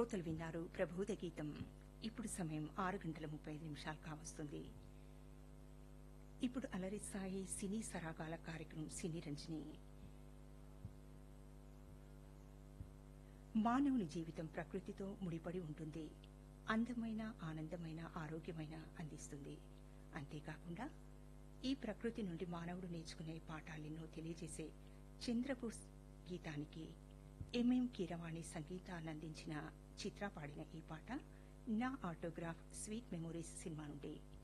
శ్రోతలు విన్నారు ప్రబోధ గీతం ఇప్పుడు సమయం ఆరు గంటల ముప్పై ఐదు నిమిషాలు కావస్తుంది ఇప్పుడు అలరి సాయి సినీ సరాగాల కార్యక్రమం సినీ రంజని మానవుని జీవితం ప్రకృతితో ముడిపడి ఉంటుంది అందమైన ఆనందమైన ఆరోగ్యమైన అందిస్తుంది అంతేకాకుండా ఈ ప్రకృతి నుండి మానవుడు నేర్చుకునే పాఠాలెన్నో తెలియజేసే చంద్రబోస్ గీతానికి ఎంఎం కీరవాణి సంగీతాన్ని అందించిన చిత్ర పాడిన ఈ పాట నా ఆటోగ్రాఫ్ స్వీట్ మెమోరీస్ సినిమా నుండి